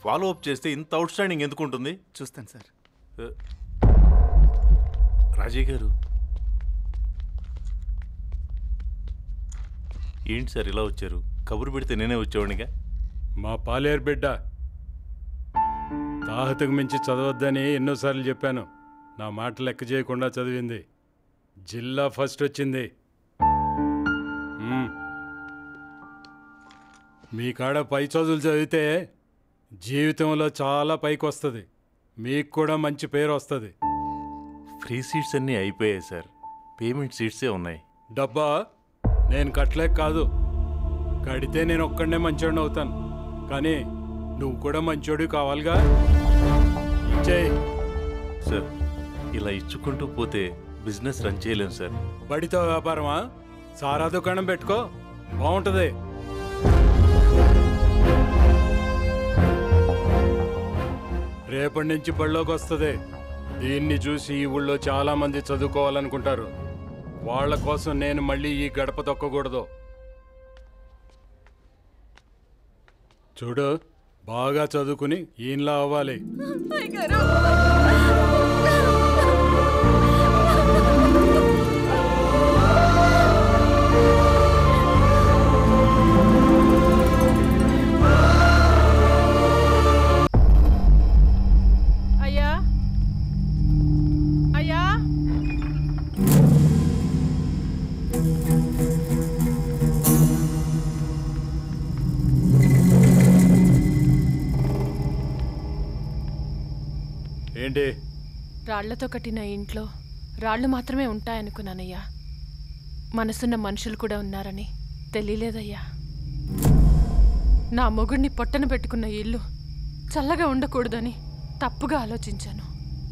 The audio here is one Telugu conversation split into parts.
ఫాలో అప్ చేస్తే ఇంత అవుట్ స్టాండింగ్ ఎందుకు ఉంటుంది చూస్తాను సార్ రాజయ్య గారు ఏంటి సార్ ఇలా వచ్చారు కబురు పెడితే నేనే వచ్చేవాడిగా మా పాలేరు బిడ్డ తాహతకు మించి చదవద్దని ఎన్నోసార్లు చెప్పాను నా మాట లెక్క చేయకుండా చదివింది జిల్లా ఫస్ట్ వచ్చింది మ్మ్. మీ కాడ పై చదువులు చదివితే జీవితంలో చాలా పైకి వస్తుంది మీకు కూడా మంచి పేరు వస్తుంది ఫ్రీ సీట్స్ అన్నీ అయిపోయాయి సార్ పేమెంట్ సీట్సే ఉన్నాయి డబ్బా నేను కట్టలేక కాదు కడితే నేను ఒక్కడనే మంచోడిని అవుతాను కానీ నువ్వు కూడా మంచోడు కావాలిగా ఇచ్చేయి సార్ ఇలా ఇచ్చుకుంటూ పోతే బిజినెస్ రన్ చేయలేం సార్ బడితో వ్యాపారమా సారా దుకాణం పెట్టుకో బాగుంటది రేపటి నుంచి బళ్ళోకి వస్తుంది దీన్ని చూసి ఈ ఊళ్ళో చాలా మంది చదువుకోవాలనుకుంటారు వాళ్ళ కోసం నేను మళ్ళీ ఈ గడప తొక్కకూడదు చూడు బాగా చదువుకుని ఈయనలా అవ్వాలి అయ్యా అయ్యా ఏంటి రాళ్లతో కట్టిన ఇంట్లో రాళ్ళు మాత్రమే ఉంటాయనుకున్నానయ్యా మనసున్న మనుషులు కూడా ఉన్నారని తెలియలేదయ్యా నా మొగుడిని పొట్టన పెట్టుకున్న ఇల్లు చల్లగా ఉండకూడదని తప్పుగా ఆలోచించాను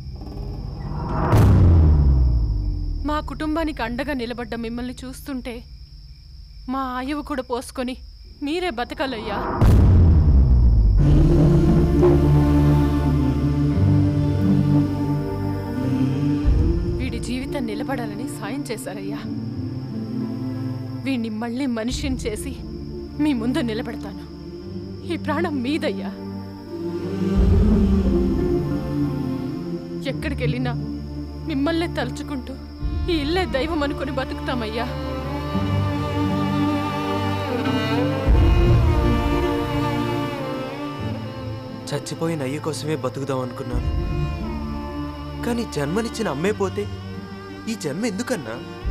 మా కుటుంబానికి అండగా నిలబడ్డ మిమ్మల్ని చూస్తుంటే మా ఆయువు కూడా పోసుకొని మీరే బతకాలయ్యా వీడి జీవితం నిలబడాలని సాయం చేశారయ్యా వీడిని మళ్ళీ మనిషిని చేసి మీ ముందు నిలబెడతాను ఈ ప్రాణం మీదయ్యా ఎక్కడికి వెళ్ళినా మిమ్మల్నే తలుచుకుంటూ ఈ ఇల్లే దైవం అనుకుని బతుకుతామయ్యా చచ్చిపోయిన అయ్య కోసమే బతుకుదాం అనుకున్నాను కానీ జన్మనిచ్చిన అమ్మే పోతే ఈ జన్మ ఎందుకన్నా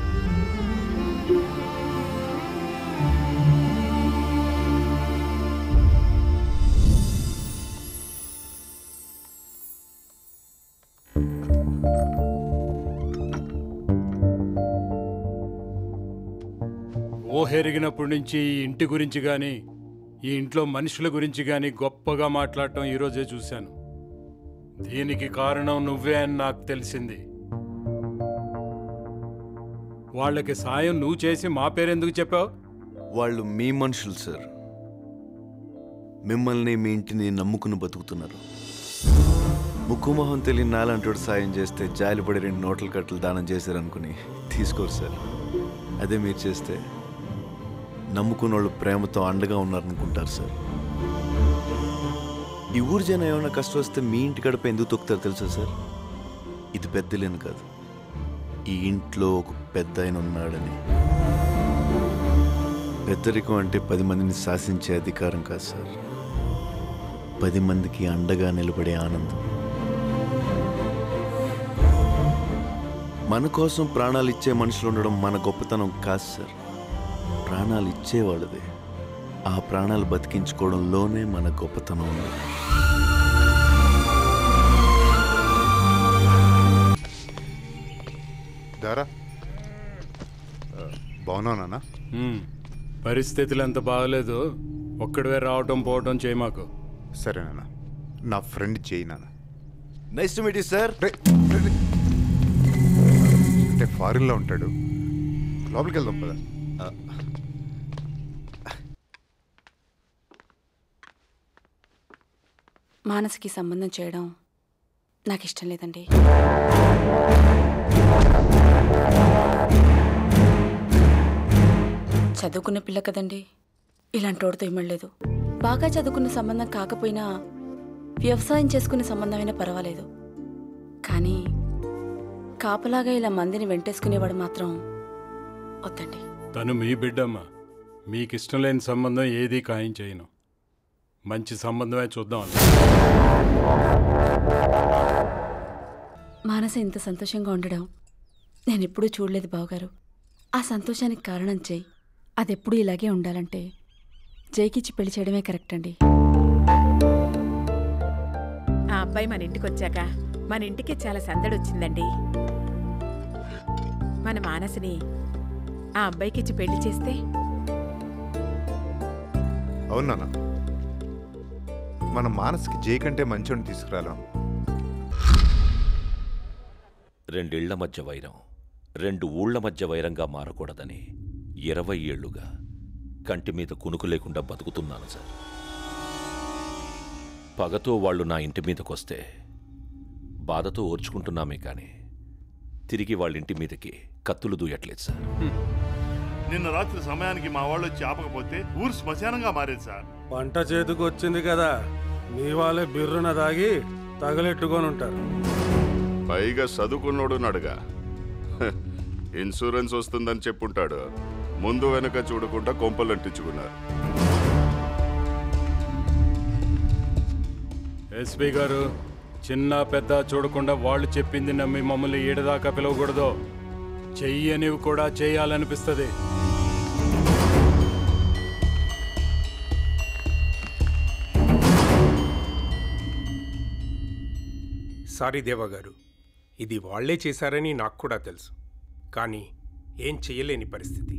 ఊహెరిగినప్పటి నుంచి ఈ ఇంటి గురించి కానీ ఈ ఇంట్లో మనుషుల గురించి కానీ గొప్పగా మాట్లాడటం ఈరోజే చూశాను దీనికి కారణం నువ్వే అని నాకు తెలిసింది వాళ్ళకి సాయం నువ్వు చేసి మా పేరెందుకు చెప్పావు వాళ్ళు మీ మనుషులు సార్ మిమ్మల్ని మీ ఇంటిని నమ్ముకుని బతుకుతున్నారు ముక్కు మొహం తెలియని నాలంటోడు సాయం చేస్తే జాలిపడి రెండు నోట్ల కట్టలు దానం చేశారనుకుని తీసుకోరు సార్ అదే మీరు చేస్తే నమ్ముకున్న వాళ్ళు ప్రేమతో అండగా ఉన్నారనుకుంటారు సార్ ఈ ఊరు జనం ఏమైనా కష్టం వస్తే మీ ఇంటి గడప ఎందుకు తొక్కుతారు తెలుసా సార్ ఇది పెద్దలేను కాదు ఈ ఇంట్లో ఒక పెద్ద ఆయన ఉన్నాడని పెద్దరికం అంటే పది మందిని శాసించే అధికారం కాదు సార్ పది మందికి అండగా నిలబడే ఆనందం మన కోసం ప్రాణాలు ఇచ్చే మనుషులు ఉండడం మన గొప్పతనం కాదు సార్ ప్రాణాలు ఇచ్చేవాళ్ళదే ఆ ప్రాణాలు బతికించుకోవడంలోనే మన గొప్పతనం ఉంది దారా బాగున్నానా ఉమ్, పరిస్థితులు ఎంత బాగలేదు ఒక్కడివే రావటం పోవటం చేయి మాకు సరేనా నా ఫ్రెండ్ చేయి నాన్న నైస్ టు మీట్ సార్ రే, రే, రే. అంటే ఫారిన్లో ఉంటాడు లోపలికి వెళ్దాం పదా మానసికి సంబంధం చేయడం నాకు ఇష్టం లేదండి చదువుకున్న పిల్ల కదండి ఇలాంటి వాడితో ఇమ్మలేదు బాగా చదువుకున్న సంబంధం కాకపోయినా వ్యవసాయం చేసుకునే సంబంధమైనా పర్వాలేదు కానీ కాపలాగా ఇలా మందిని వెంటేసుకునేవాడు మాత్రం వద్దండి తను మీ బిడ్డమ్మ మీకిష్టం లేని సంబంధం ఏదీ ఖాయం చేయను మంచి సంబంధమే చూద్దాం అన్న. మానస ఇంత సంతోషంగా ఉండడం నేను ఎప్పుడూ చూడలేదు బావగారు ఆ సంతోషానికి కారణం జై అదెప్పుడూ ఇలాగే ఉండాలంటే జైకిచ్చి పెళ్లి చేయడమే కరెక్ట్ అండి ఆ అబ్బాయి మన ఇంటికి వచ్చాక మన ఇంటికి చాలా సందడి వచ్చిందండి మన మానసిని ఆ అబ్బాయికి ఇచ్చి పెళ్లి చేస్తే అవును నాన్న మన మానసికి జై కంటే మంచోని తీసుకురాలేం రెండిళ్ల మధ్య వైరం రెండు ఊళ్ల మధ్య వైరంగా మారకూడదని ఇరవై ఏళ్లుగా కంటి మీద కునుకు లేకుండా బతుకుతున్నాను సార్ పగతో వాళ్ళు నా ఇంటి మీదకొస్తే బాధతో ఓర్చుకుంటున్నామే కానీ తిరిగి వాళ్ళ ఇంటి మీదకి కత్తులు దూయట్లేదు సార్ నిన్న రాత్రి సమయానికి మా వాళ్ళు వచ్చి ఆపకపోతే ఊరు శ్మశానంగా మారేది సార్ పంట చేతికి వచ్చింది కదా మీ వాళ్ళే బిర్రున దాగి తగలెట్టుకొని ఉంటారు పైగా చదువుకున్నోడున్నాడుగా హ, ఇన్సూరెన్స్ వస్తుందని చెప్పుంటాడు ముందు వెనక చూడకుండా కొంపలు అంటించుకున్నారు ఎస్పీ గారు చిన్న పెద్ద చూడకుండా వాళ్ళు చెప్పింది నమ్మి మమ్మల్ని ఏడదాకా పిలవకూడదు చెయ్యనివి కూడా చేయాలనిపిస్తుంది సారీ దేవా గారు ఇది వాళ్లే చేశారని నాకు కూడా తెలుసు కానీ ఏం చెయ్యలేని పరిస్థితి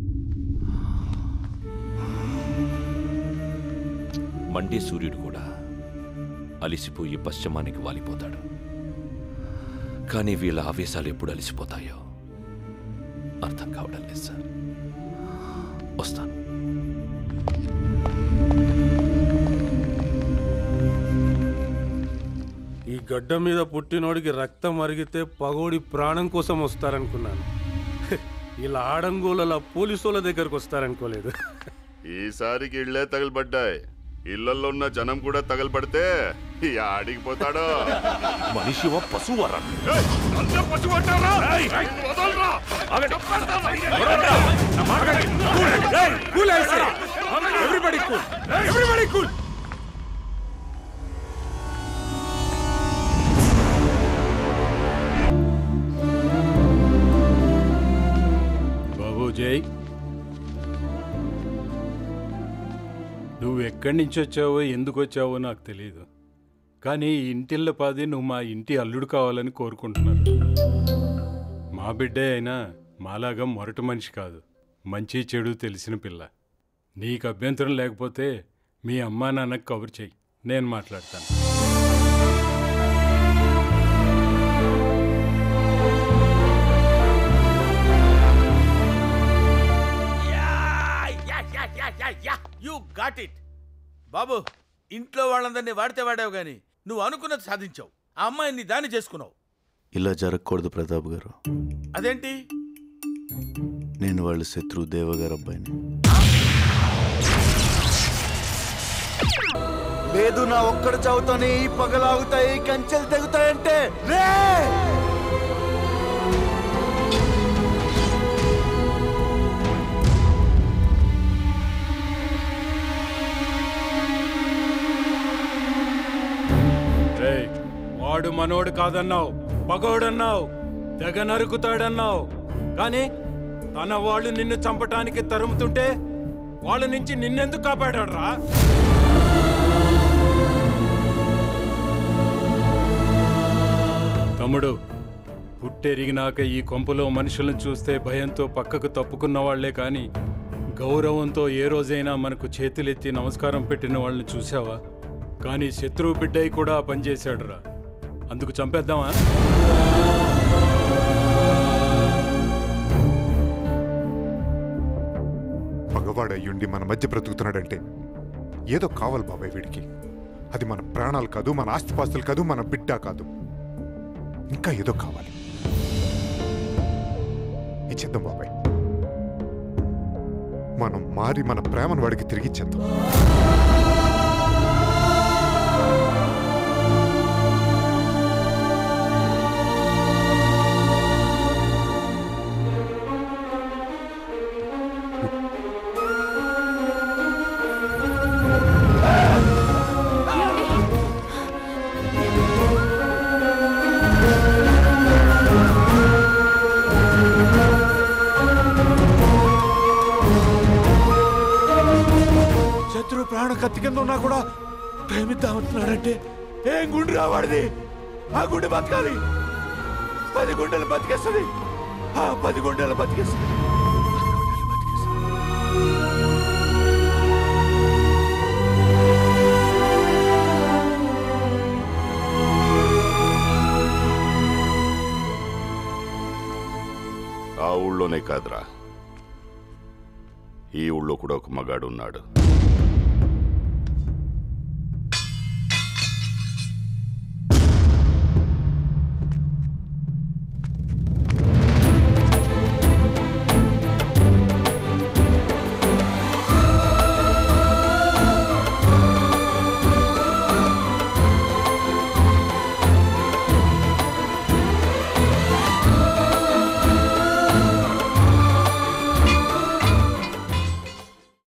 మండే సూర్యుడు కూడా అలిసిపోయి పశ్చిమానికి వాలిపోతాడు కానీ వీళ్ళ ఆవేశాలు ఎప్పుడు అలిసిపోతాయో అర్థం కావడం లేదు సార్ వస్తాను ఈ గడ్డ మీద పుట్టినోడికి రక్తం మరిగితే పగోడి ప్రాణం కోసం వస్తారనుకున్నాను ఇలా ఆడంగోల పోలీసుల దగ్గరకు వస్తారనుకోలేదు ఈసారికి ఇళ్లే తగలబడ్డాయి ఇళ్లలో ఉన్న జనం కూడా తగలబడితే ఈ ఆడికి పోతాడో మనిషి పశువరా బాబు జై నువ్వు ఎక్కడి నుంచి వచ్చావో ఎందుకు వచ్చావో నాకు తెలియదు కానీ ఈ ఇంటిళ్ళ పాది నువ్వు మా ఇంటి అల్లుడు కావాలని కోరుకుంటున్నారు మా బిడ్డే అయినా మాలాగా మొరటి మనిషి కాదు మంచి చెడు తెలిసిన పిల్ల నీకు అభ్యంతరం లేకపోతే మీ అమ్మా నాన్నకు కబురు చెయ్యి నేను మాట్లాడతాను యు గాట్ ఇట్ బాబు ఇంట్లో వాళ్ళందరినీ వాడితే వాడావు గాని నువ్వు అనుకున్నది సాధించావు ఆ అమ్మాయిని దాన్ని చేసుకున్నావు ఇలా జరగకూడదు ప్రతాప్ గారు అదేంటి నేను వాళ్ళ శత్రువు దేవగారు అబ్బాయిని లేదు నా ఒక్కడు చదువుతానే ఈ పగలాగుతాయి కంచెలు తెగుతాయంటే రే రేయ్, వాడు మనోడు కాదన్నావు పగోడన్నావు తెగ నరుకుతాడన్నావు కానీ తన వాళ్ళు నిన్ను చంపటానికి తరుముతుంటే వాళ్ళ నుంచి నిన్నెందుకు కాపాడాడురా తమ్ముడు పుట్టెరిగినాక ఈ కొంపలో మనుషులను చూస్తే భయంతో పక్కకు తప్పుకున్న వాళ్లే కానీ గౌరవంతో ఏ రోజైనా మనకు చేతులెత్తి నమస్కారం పెట్టిన వాళ్ళని చూసావా కానీ శత్రువు బిడ్డయి కూడా ఆ పని చేశాడురా అందుకు చంపేద్దామా మగవాడు అయ్యుండి మన మధ్య బ్రతుకుతున్నాడంటే ఏదో కావాలి బాబాయ్ వీడికి అది మన ప్రాణాలు కాదు మన ఆస్తిపాస్తులు కాదు మన బిడ్డ కాదు ఇంకా ఏదో కావాలి ఇచ్చేద్దాం బాబాయ్ మనం మారి మన ప్రేమను వాడికి తిరిగి ఇచ్చేద్దాం కత్తి కింద ఉన్నా కూడా ప్రేమిద్దామంటున్నాడంటే ఏం గుండె రావాడిది ఆ గుండె బతకాలి పది గుండెలు బతికేస్తుంది ఆ పది గుండెలు బతికేస్తుంది ఆ ఊళ్ళోనే కాదురా ఈ ఊళ్ళో కూడా ఒక మగాడు ఉన్నాడు